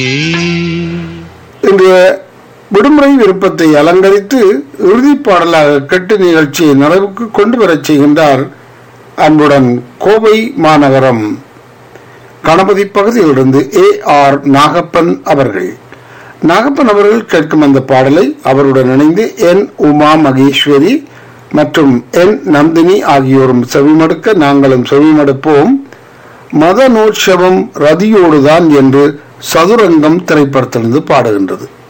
இன்றைய விடுமுறை விருப்பத்தை அலங்கரித்து இறுதிப் பாடலாக கட்டு நிகழ்ச்சியை நிறைவுக்கு கொண்டு வரச் செய்கின்றார் அன்புடன் கோவை மாநகரம் கணபதி பகுதியிலிருந்து ஏ ஆர் நாகப்பன் அவர்கள் நாகப்பன் அவர்கள் கேட்கும் அந்த பாடலை அவருடன் இணைந்து என் உமா மகேஸ்வரி மற்றும் என் நந்தினி ஆகியோரும் செவிமடுக்க நாங்களும் செவிமடுப்போம் மத நோட்சவம் ரதியோடுதான் என்று சதுரங்கம் திரைப்படத்திலிருந்து பாடுகின்றது